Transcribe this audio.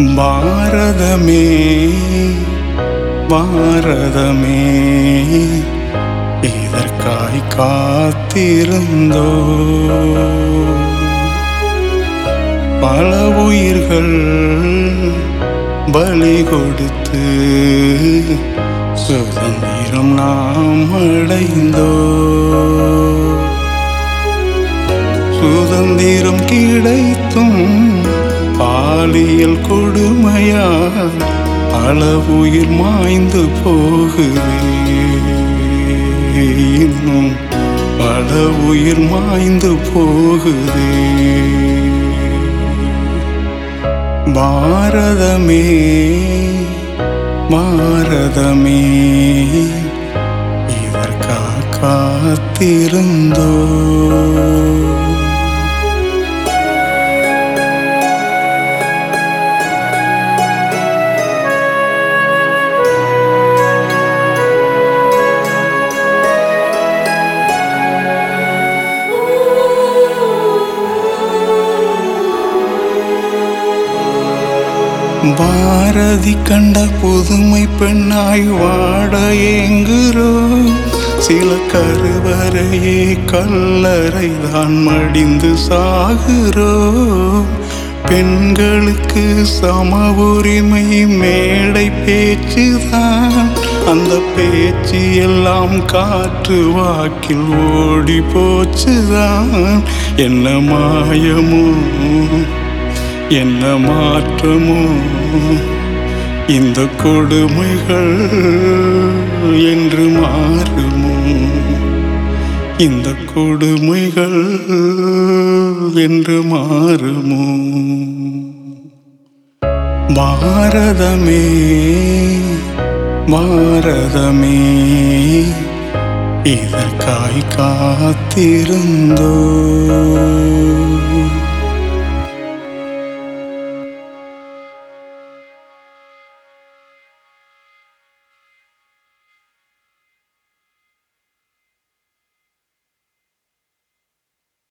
பாரதமே பாரதமே இதற்காய் காத்திருந்தோ பல உயிர்கள் பலி கொடுத்து சுதந்திரம் நாம் அடைந்தோ சுதந்திரம் கிடைத்தும் பாலியல் கொடுமையால் பல உயிர் மாய்ந்து போகுதே இன்னும் பல உயிர் மாய்ந்து போகுதே பாரதமே பாரதமே இதற்காக காத்திருந்தோ பாரதி கண்ட புதுமை பெண்ணாய் வாட ஏங்குறோ சில கருவறையே கல்லறை தான் மடிந்து சாகுறோ பெண்களுக்கு சம உரிமை மேடை பேச்சுதான் அந்த பேச்சு எல்லாம் காற்று வாக்கில் ஓடி போச்சுதான் என்ன மாயமோ என்ன மாற்றமோ இந்த கொடுமைகள் என்று மாறுமோ இந்த கொடுமைகள் என்று மாறுமோ பாரதமே பாரதமே இதற்காய் காத்திருந்தோ